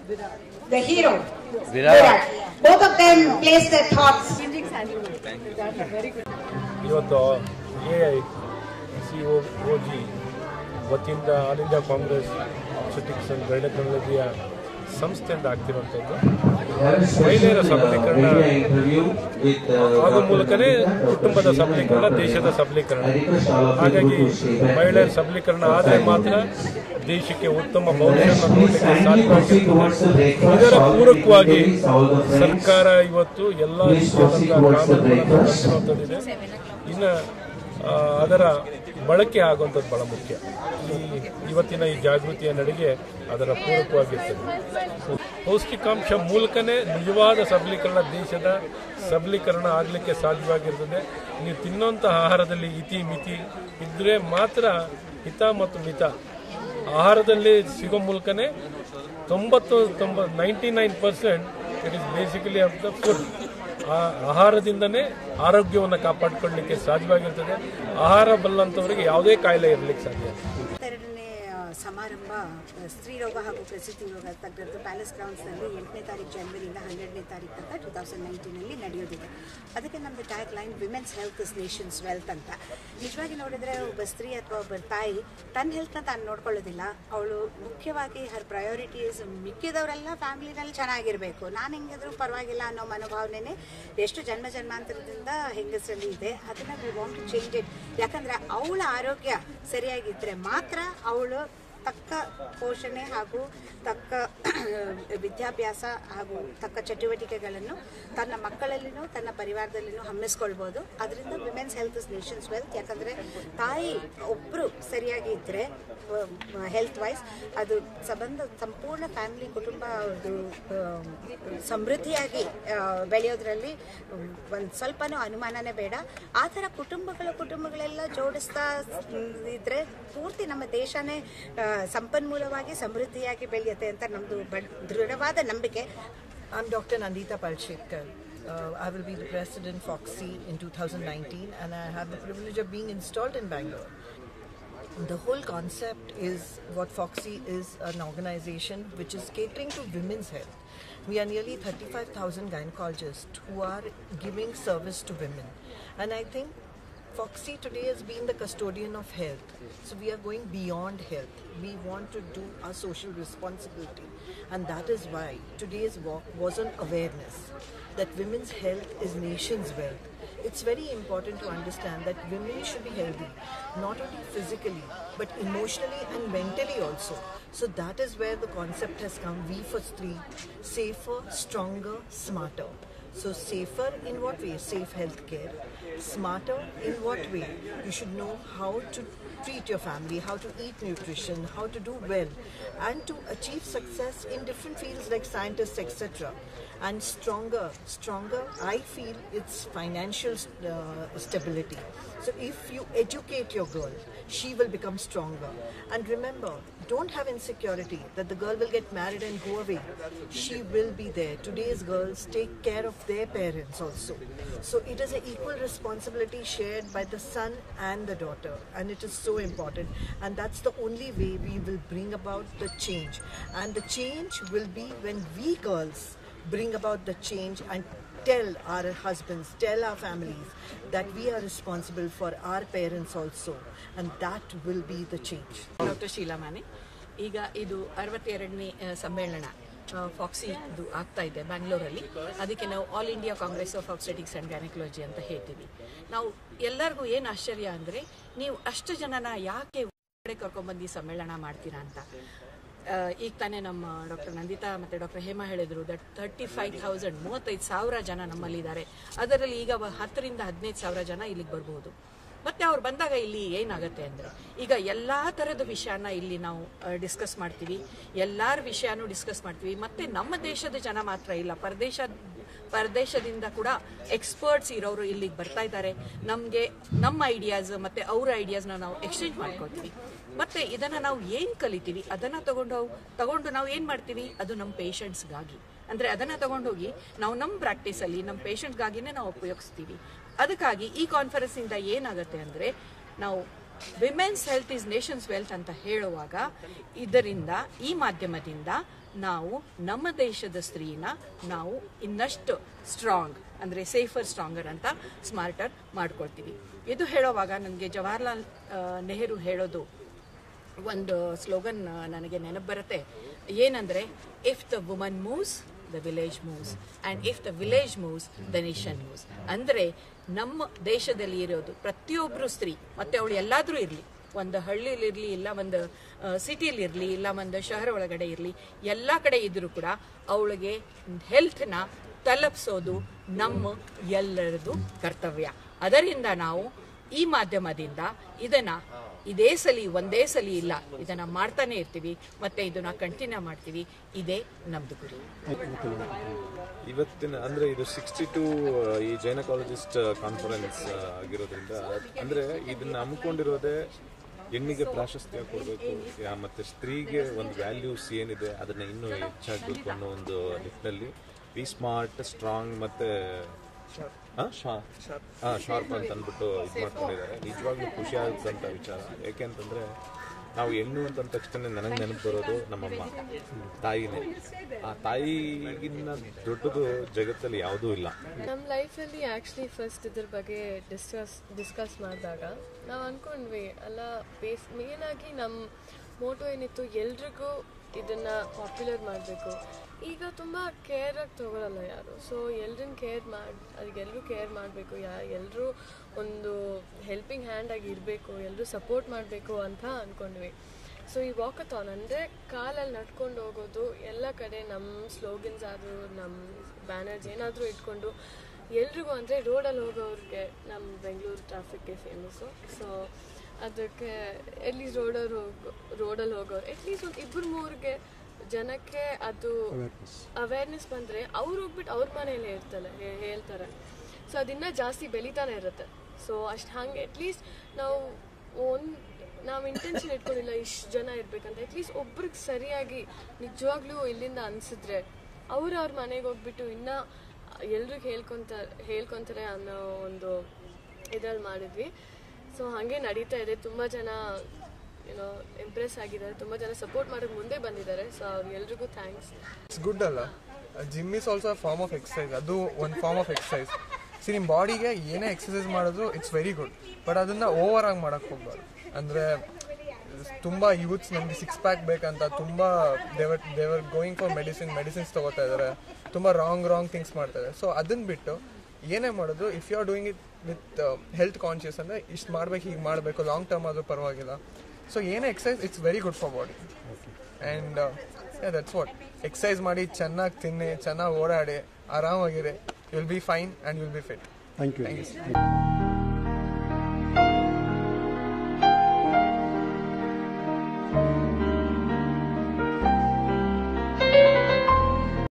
the hero. Virat. Both of them place their thoughts. ಇವತ್ತು A I C O O G ವತಿಯಿಂದ All India Congress obstetrics and ಗೈನಕಾಲಜಿಯ ಸಂಸ್ಥೆಯಿಂದ ಆಗ್ತಿರುವಂಥದ್ದು ಮಹಿಳೆಯರ ಸಬಲೀಕರಣ ಆಗೋ ಮೂಲಕನೇ ಕುಟುಂಬದ ಸಬಲೀಕರಣ ದೇಶದ ಸಬಲೀಕರಣ ಹಾಗಾಗಿ ಮಹಿಳೆಯರ ಸಬಲೀಕರಣ ಆದರೆ ಮಾತ್ರ ದೇಶಕ್ಕೆ ಉತ್ತಮ ಭವಿಷ್ಯವನ್ನು ನೋಡಲಿಕ್ಕೆ ಸಾಧ್ಯವಾಗಿರ್ತದೆ ಇದರ ಪೂರಕವಾಗಿ ಸರ್ಕಾರ ಇವತ್ತು ಎಲ್ಲ ರೀತಿಯಾದಂತಹ ಕಾನೂನುಗಳನ್ನು ತಂದಿರುವಂಥದ್ದಿದೆ ಇನ್ನು ಆ, ಅದರ ಬಳಕೆ ಆಗುವಂಥದ್ದು ಬಹಳ ಮುಖ್ಯ ಈ ಇವತ್ತಿನ ಈ ಜಾಗೃತಿಯ ನಡೆಗೆ ಅದರ ಪೂರಕವಾಗಿರ್ತದೆ ಪೌಷ್ಟಿಕಾಂಶ ಮೂಲಕನೇ ನಿಜವಾದ ಸಬಲೀಕರಣ ದೇಶದ ಸಬಲೀಕರಣ ಆಗಲಿಕ್ಕೆ ಸಾಧ್ಯವಾಗಿರ್ತದೆ ನೀವು ತಿನ್ನುವಂಥ ಆಹಾರದಲ್ಲಿ ಇತಿ ಮಿತಿ ಇದ್ದರೆ ಮಾತ್ರ ಹಿತ ಮತ್ತು ಮಿತ ಆಹಾರದಲ್ಲಿ ಸಿಗೋ ಮೂಲಕನೇ ತೊಂಬತ್ತು ತೊಂಬ ninety nine percent it is basically of the food ಆ ಆಹಾರದಿಂದನೇ ಆರೋಗ್ಯವನ್ನು ಕಾಪಾಡಿಕೊಳ್ಳಲಿಕ್ಕೆ ಸಾಧ್ಯವಾಗಿರ್ತದೆ ಆಹಾರ ಬಲ್ಲಂಥವರಿಗೆ ಯಾವುದೇ ಕಾಯಿಲೆ ಇರಲಿಕ್ಕೆ ಸಾಧ್ಯ ಎರಡನೇ ಆ, ಸಮಾರಂಭ ಆ, ಸ್ತ್ರೀ ರೋಗ ಹಾಗೂ ಪ್ರಸೂತಿ ರೋಗ ತಜ್ಞರದ್ದು ಪ್ಯಾಲೇಸ್ ಗ್ರೌಂಡ್ಸ್ನಲ್ಲಿ ಎಂಟನೇ ತಾರೀಕು ಜನವರಿಯಿಂದ ಹನ್ನೆರಡನೇ ತಾರೀಕು ತನಕ ಟೂ ತೌಸಂಡ್ ನೈನ್ಟೀನಲ್ಲಿ ನಡೆಯೋದಿದೆ ಅದಕ್ಕೆ ನಮ್ಮದು tag line women's health is nation's wealth ಅಂತ ನಿಜವಾಗಿ ನೋಡಿದ್ರೆ ಒಬ್ಬ ಸ್ತ್ರೀ ಅಥವಾ ಒಬ್ಬ ತಾಯಿ ತನ್ನ ಹೆಲ್ತ್ನ ತಾನು ನೋಡ್ಕೊಳ್ಳೋದಿಲ್ಲ ಅವಳು ಮುಖ್ಯವಾಗಿ ಹರ್ ಪ್ರಯಾರಿಟೀಸ್ ಮಿಕ್ಕಿದವರೆಲ್ಲ ಫ್ಯಾಮಿಲಿನಲ್ಲಿ ಚೆನ್ನಾಗಿರಬೇಕು ನಾನು ಹೆಂಗಿದ್ರು ಪರವಾಗಿಲ್ಲ ಅನ್ನೋ ಮನೋಭಾವನೆ ಎಷ್ಟು ಜನ್ಮ ಜನ್ಮಾಂತರದಿಂದ ಹೆಂಗಸರಲ್ಲಿ ಇದೆ ಅದನ್ನ we want to change it ಯಾಕಂದ್ರೆ ಅವಳ ಆರೋಗ್ಯ ಸರಿಯಾಗಿದ್ರೆ ಮಾತ್ರ ಅವಳು ತಕ್ಕ ಪೋಷಣೆ ಹಾಗೂ ತಕ್ಕ ವಿದ್ಯಾಭ್ಯಾಸ ಹಾಗೂ ತಕ್ಕ ಚಟುವಟಿಕೆಗಳನ್ನು ತನ್ನ ಮಕ್ಕಳಲ್ಲಿನೂ ತನ್ನ ಪರಿವಾರದಲ್ಲಿನೂ ಹಮ್ಮಿಸ್ಕೊಳ್ಬೋದು ಅದರಿಂದ women's health is nation's wealth ಯಾಕಂದರೆ ತಾಯಿ ಒಬ್ಬರು ಸರಿಯಾಗಿ ಇದ್ದರೆ ಹೆಲ್ತ್ ವೈಸ್ ಅದು ಸಂಬಂಧ ಸಂಪೂರ್ಣ ಫ್ಯಾಮಿಲಿ ಕುಟುಂಬ ಅದು ಆ, ಸಮೃದ್ಧಿಯಾಗಿ ಆ, ಬೆಳೆಯೋದ್ರಲ್ಲಿ ಒಂದು ಸ್ವಲ್ಪನೂ ಅನುಮಾನನೇ ಬೇಡ ಆ ಥರ ಕುಟುಂಬಗಳು ಕುಟುಂಬಗಳೆಲ್ಲ ಜೋಡಿಸ್ತಾ ಮ್, ಇದ್ರೆ ಪೂರ್ತಿ ನಮ್ಮ ದೇಶನೇ ಆ, ಸಂಪನ್ಮೂಲವಾಗಿ ಸಮೃದ್ಧಿಯಾಗಿ ಬೆಳೆಯುತ್ತೆ ಅಂತ ನಮ್ಮದು ದೃಢವಾದ ನಂಬಿಕೆ I'm Dr. Nandita Palshetkar. Uh, I will be the president Foxy in 2019 and I have the privilege of being installed in Bangalore. The whole concept is what Foxy is an organization which is catering to women's health. We are nearly 35,000 gynecologists who are giving service to women. And I think Foxy today has been the custodian of health. So we are going beyond health. We want to do our social responsibility. And that is why today's walk was on awareness that women's health is nation's wealth. It's very important to understand that women should be healthy, not only physically, but emotionally and mentally also. So that is where the concept has come. We for three, safer, stronger, smarter. So safer in what way? Safe healthcare. Smarter in what way? You should know how to treat your family, how to eat nutrition, how to do well, and to achieve success in different fields like scientists, etc. And stronger, stronger. I feel it's financial uh, stability. So if you educate your girl, she will become stronger. And remember, don't have insecurity that the girl will get married and go away. She will be there. Today's girls take care of their parents also. So it is an equal responsibility shared by the son and the daughter. And it is so important. And that's the only way we will bring about the change. And the change will be when we girls bring about the change and tell our husbands, tell our families that we are responsible for our parents also. And that will be the change. Doctor Sheela Mane ಈಗ ಇದು ಅರವತ್ತೆರಡನೇ ಆ, ಸಮ್ಮೇಳನ ಆ, ಫಾಕ್ಸಿ ಇದು ಆಗ್ತಾ ಇದೆ ಬ್ಯಾಂಗ್ಳೂರಲ್ಲಿ ಅದಕ್ಕೆ ನಾವು All India Congress of obstetrics and gynaecology ಅಂತ ಹೇಳ್ತೀವಿ ನಾವು ಎಲ್ಲರಿಗೂ ಏನು ಆಶ್ಚರ್ಯ ಅಂದರೆ ನೀವು ಅಷ್ಟು ಜನನ ಯಾಕೆ ಹೊರಗಡೆ ಕರ್ಕೊಂಡ್ಬಂದು ಸಮ್ಮೇಳನ ಮಾಡ್ತೀರಾ ಅಂತ ಆ, ಈಗ ತಾನೇ ನಮ್ಮ ಡಾಕ್ಟರ್ ನಂದಿತಾ ಮತ್ತು ಡಾಕ್ಟರ್ ಹೇಮಾ ಹೇಳಿದರು ದಟ್ ತರ್ಟಿ ಫೈವ್ ಥೌಸಂಡ್ ಮೂವತ್ತೈದು ಸಾವಿರ ಜನ ನಮ್ಮಲ್ಲಿದ್ದಾರೆ ಅದರಲ್ಲಿ ಈಗ ವ- ಹತ್ತರಿಂದ ಹದಿನೈದು ಸಾವಿರ ಜನ ಇಲ್ಲಿಗೆ ಬರ್ಬೋದು ಮತ್ತೆ ಅವ್ರು ಬಂದಾಗ ಇಲ್ಲಿ ಏನಾಗುತ್ತೆ ಅಂದರೆ ಈಗ ಎಲ್ಲ ಥರದ ವಿಷಯನ ಇಲ್ಲಿ ನಾವು ಡಿಸ್ಕಸ್ ಮಾಡ್ತೀವಿ ಎಲ್ಲರ ವಿಷಯನೂ ಡಿಸ್ಕಸ್ ಮಾಡ್ತೀವಿ ಮತ್ತೆ ನಮ್ಮ ದೇಶದ ಜನ ಮಾತ್ರ ಇಲ್ಲ ಪರದೇಶ ಪರದೇಶದಿಂದ ಕೂಡ ಎಕ್ಸ್ಪರ್ಟ್ಸ್ ಇರೋರು ಇಲ್ಲಿಗೆ ಬರ್ತಾ ಇದ್ದಾರೆ ನಮಗೆ ನಮ್ಮ ಐಡಿಯಾಸ್ ಮತ್ತೆ ಅವ್ರ ಐಡಿಯಾಸ್ನ ನಾವು ಎಕ್ಸ್ಚೇಂಜ್ ಮಾಡ್ಕೊಳ್ತೀವಿ ಮತ್ತೆ ಇದನ್ನ ನಾವು ಏನು ಕಲಿತೀವಿ ಅದನ್ನ ತಗೊಂಡು ತಗೊಂಡು ನಾವು ಏನು ಮಾಡ್ತೀವಿ ಅದು ನಮ್ಮ ಪೇಷಂಟ್ಸ್ಗಾಗಿ ಅಂದ್ರೆ ಅದನ್ನ ತಗೊಂಡೋಗಿ ನಾವು ನಮ್ಮ ಪ್ರಾಕ್ಟೀಸಲ್ಲಿ ನಮ್ಮ ಪೇಷಂಟ್ಗಾಗಿನೇ ನಾವು ಉಪಯೋಗಿಸ್ತೀವಿ ಅದಕ್ಕಾಗಿ ಈ ಕಾನ್ಫರೆನ್ಸ್ ಇಂದ ಏನಾಗುತ್ತೆ ಅಂದ್ರೆ ನಾವು women's health is nation's wealth ಅಂತ ಹೇಳುವಾಗ ಇದರಿಂದ ಈ ಮಾಧ್ಯಮದಿಂದ ನಾವು ನಮ್ಮ ದೇಶದ ಸ್ತ್ರೀನ ನಾವು ಇನ್ನಷ್ಟು ಸ್ಟ್ರಾಂಗ್ ಅಂದರೆ ಸೇಫರ್ ಸ್ಟ್ರಾಂಗರ್ ಅಂತ ಸ್ಮಾರ್ಟರ್ ಮಾಡ್ಕೊಳ್ತೀವಿ ಇದು ಹೇಳೋವಾಗ ನನಗೆ ಜವಾಹರ್ಲಾಲ್ ಆ, ನೆಹರು ಹೇಳೋದು ಒಂದು ಸ್ಲೋಗನ್ ನನಗೆ ನೆನಪು ಬರುತ್ತೆ ಏನಂದರೆ if the woman moves the village moves and if the village moves the nation moves ಅಂದರೆ ನಮ್ಮ ದೇಶದಲ್ಲಿ ಇರೋದು ಪ್ರತಿಯೊಬ್ಬರು ಸ್ತ್ರೀ ಮತ್ತು ಅವಳು ಎಲ್ಲಾದರೂ ಇರಲಿ ಒಂದು ಹಳ್ಳಿಲಿರಲಿ ಇಲ್ಲ ಒಂದು ಸಿಟಿಲಿರಲಿ ಇಲ್ಲ ಒಂದು ಶಹರ ಒಳಗಡೆ ಇರಲಿ ಎಲ್ಲ ಕಡೆ ಇದ್ದರೂ ಕೂಡ ಅವಳಿಗೆ ಹೆಲ್ತ್ನ ತಲುಪಿಸೋದು ನಮ್ಮ ಎಲ್ಲರದು ಕರ್ತವ್ಯ ಅದರಿಂದ ನಾವು ಈ ಮಾಧ್ಯಮದಿಂದ ಇದನ್ನ ಇದೇ ಸಲಿ ಒಂದೇ ಸಲಿ ಇಲ್ಲ ಇದನ್ನ ಮಾಡ್ತಾನೆ ಇರ್ತೀವಿ ಮತ್ತೆ ಇದನ್ನ ಕಂಟಿನ್ಯೂ ಮಾಡ್ತೀವಿ ಇದೇ ನಮ್ದು ಗುರಿ ಇವತ್ತಿನ ಅಂದ್ರೆ ಇದು ಸಿಕ್ಸ್ಟಿ ಟು ಈ ಜೈನಕಾಲಜಿಸ್ಟ್ ಕಾನ್ಫರೆನ್ಸ್ ಆಗಿರೋದ್ರಿಂದ ಅಂದ್ರೆ ಇದನ್ನ ಹಮ್ಮಿಕೊಂಡಿರೋದೇ ಹೆಣ್ಣಿಗೆ ಪ್ರಾಶಸ್ತ್ಯ ಕೊಡಬೇಕು ಮತ್ತೆ ಸ್ತ್ರೀಗೆ ಒಂದು ವ್ಯಾಲ್ಯೂಸ್ ಏನಿದೆ ಅದನ್ನ ಇನ್ನೂ ಹೆಚ್ಚಾಗಬೇಕು ಅನ್ನೋ ಒಂದು ನಿಟ್ಟಿನಲ್ಲಿ ಬಿ ಸ್ಮಾರ್ಟ್ ಸ್ಟ್ರಾಂಗ್ ಮತ್ತೆ ಶಾರ್ಪ್ ಅಂತ ಅಂದ್ಬಿಟ್ಟು ಇದು ಮಾಡ್ಕೊಂಡಿದ್ದಾರೆ ನಿಜವಾಗ್ಲೂ ಖುಷಿ ಆಗುತ್ತಂತ ವಿಚಾರ ಯಾಕೆಂತಂದ್ರೆ ನಾವು ಹೆಣ್ಣು ಅಂತ ಅಂದ ತಕ್ಷಣ ನನಗೆ ನೆನಪು ಬರೋದು ನಮ್ಮಮ್ಮ ತಾಯಿನೇ ಆ ತಾಯಿಗಿನ್ನ ದೊಡ್ಡದು ಜಗತ್ತಲ್ಲಿ ಯಾವುದೂ ಇಲ್ಲ ನಮ್ಮ ಲೈಫಲ್ಲಿ ಆ್ಯಕ್ಚುಲಿ ಫಸ್ಟ್ ಇದ್ರ ಬಗ್ಗೆ ಡಿಸ್ಕಸ್ ಡಿಸ್ಕಸ್ ಮಾಡಿದಾಗ ನಾವು ಅಂದ್ಕೊಂಡ್ವಿ ಅಲ್ಲ ಬೇಸ್ ಮೇನಾಗಿ ನಮ್ಮ ಮೋಟೋ ಏನಿತ್ತು ಎಲ್ರಿಗೂ ಇದನ್ನು ಪಾಪ್ಯುಲರ್ ಮಾಡಬೇಕು ಈಗ ತುಂಬ ಕೇರಾಗಿ ತಗೊಳಲ್ಲ ಯಾರು ಸೊ ಎಲ್ರನ್ನ ಕೇರ್ ಮಾಡಿ ಅದಕ್ಕೆಲ್ಲರೂ ಕೇರ್ ಮಾಡಬೇಕು ಯಾ ಎಲ್ಲರೂ ಒಂದು ಹೆಲ್ಪಿಂಗ್ ಹ್ಯಾಂಡ್ ಆಗಿ ಇರಬೇಕು ಎಲ್ಲರೂ ಸಪೋರ್ಟ್ ಮಾಡಬೇಕು ಅಂತ ಅಂದ್ಕೊಂಡ್ವಿ ಸೊ ಈ ವಾಕಥಾನ್ ಅಂದರೆ ಕಾಲಲ್ಲಿ ನಡ್ಕೊಂಡು ಹೋಗೋದು ಎಲ್ಲ ಕಡೆ ನಮ್ಮ ಸ್ಲೋಗನ್ಸ್ ಆದರೂ ನಮ್ಮ ಬ್ಯಾನರ್ಸ್ ಏನಾದರೂ ಇಟ್ಕೊಂಡು ಎಲ್ರಿಗೂ ಅಂದರೆ ರೋಡಲ್ಲಿ ಹೋಗೋರಿಗೆ ನಮ್ಮ ಬೆಂಗಳೂರು ಟ್ರಾಫಿಕ್ಗೆ ಫೇಮಸ್ಸು ಸೊ ಅದಕ್ಕೆ ಎಟ್ಲೀಸ್ಟ್ ರೋಡಲ್ಲಿ ಹೋಗೋ ರೋಡಲ್ಲಿ ಹೋಗೋರು ಅಟ್ಲೀಸ್ಟ್ ಒಂದು ಇಬ್ಬರು ಮೂರಿಗೆ ಜನಕ್ಕೆ ಅದು ಅವೇರ್ನೆಸ್ ಬಂದರೆ ಅವ್ರು ಹೋಗ್ಬಿಟ್ಟು ಅವ್ರ ಮನೇಲಿ ಇರ್ತಾರೆ ಹೇ- ಹೇಳ್ತಾರೆ ಸೊ ಅದಿನ್ನ ಜಾಸ್ತಿ ಬೆಳೀತಾನೆ ಇರುತ್ತೆ ಸೊ ಅಷ್ಟು ಹಂಗೆ ಅಟ್ಲೀಸ್ಟ್ ನಾವು ಒಂದು ನಾವು ಇಂಟೆನ್ಷನ್ ಇಟ್ಕೊಂಡಿಲ್ಲ ಇಷ್ಟು ಜನ ಇರ್ಬೇಕಂತ ಅಟ್ಲೀಸ್ಟ್ ಒಬ್ರಿಗೆ ಸರಿಯಾಗಿ ನಿಜವಾಗ್ಲೂ ಇಲ್ಲಿಂದ ಅನ್ಸಿದ್ರೆ ಅವ್ರು ಅವ್ರ ಮನೆಗೆ ಹೋಗ್ಬಿಟ್ಟು ಇನ್ನ ಎಲ್ರಿಗೂ ಹೇಳ್ಕೊಂತ ಹೇಳ್ಕೊಂತಾರೆ ಅನ್ನೋ ಒಂದು ಇದ್ರಲ್ಲಿ ಮಾಡಿದ್ವಿ ಸೊ ಹಾಗೆ ನಡೀತಾ ಇದೆ ತುಂಬ ಜನ ಏನೋ ಇಂಪ್ರೆಸ್ ಆಗಿದ್ದಾರೆ ತುಂಬ ಜನ ಸಪೋರ್ಟ್ ಮಾಡೋಕೆ ಮುಂದೆ ಬಂದಿದ್ದಾರೆ ಸೊ ಅವ್ರಿಗೆಲ್ರಿಗೂ ಥ್ಯಾಂಕ್ಸ್ ಇಟ್ಸ್ ಗುಡ್ ಅಲ್ಲ gym is also form of exercise ಅದು ಒಂದು ಫಾರ್ಮ್ ಆಫ್ ಎಕ್ಸಸೈಸ್ ಸಿ ನಿಮ್ಮ ಬಾಡಿಗೆ ಏನೇ ಎಕ್ಸಸೈಸ್ ಮಾಡಿದ್ರು ಇಟ್ಸ್ ವೆರಿ ಗುಡ್ ಬಟ್ ಅದನ್ನ ಓವರ್ ಆಗಿ ಮಾಡಕ್ಕೆ ಹೋಗ್ಬಾರ್ದು ಅಂದರೆ ತುಂಬ ಯೂತ್ಸ್ ನಮಗೆ ಸಿಕ್ಸ್ ಪ್ಯಾಕ್ ಬೇಕಂತ ತುಂಬ ದೇವರ್ ದೇವರ್ ಗೋಯಿಂಗ್ ಫಾರ್ ಮೆಡಿಸಿನ್ ಮೆಡಿಸಿನ್ಸ್ ತಗೋತಾ ಇದ್ದಾರೆ ತುಂಬ ರಾಂಗ್ ರಾಂಗ್ ಥಿಂಗ್ಸ್ ಮಾಡ್ತಾ ಇದ್ದಾರೆ ಸೊ ಅದನ್ನ ಬಿಟ್ಟು ಏನೇ ಮಾಡೋದು if you are doing it with health conscious ಅಂದರೆ ಇಷ್ಟು ಮಾಡ್ಬೇಕು ಹೀಗೆ ಮಾಡಬೇಕು ಲಾಂಗ್ ಟರ್ಮ್ ಆದರೂ ಪರವಾಗಿಲ್ಲ ಸೊ ಏನೇ exercise it's very good for body and that's what exercise ಮಾಡಿ ಚೆನ್ನಾಗಿ ತಿನ್ನಿ ಚೆನ್ನಾಗಿ ಓಡಾಡಿ ಆರಾಮಾಗಿರಿ will be fine and will be fit thank you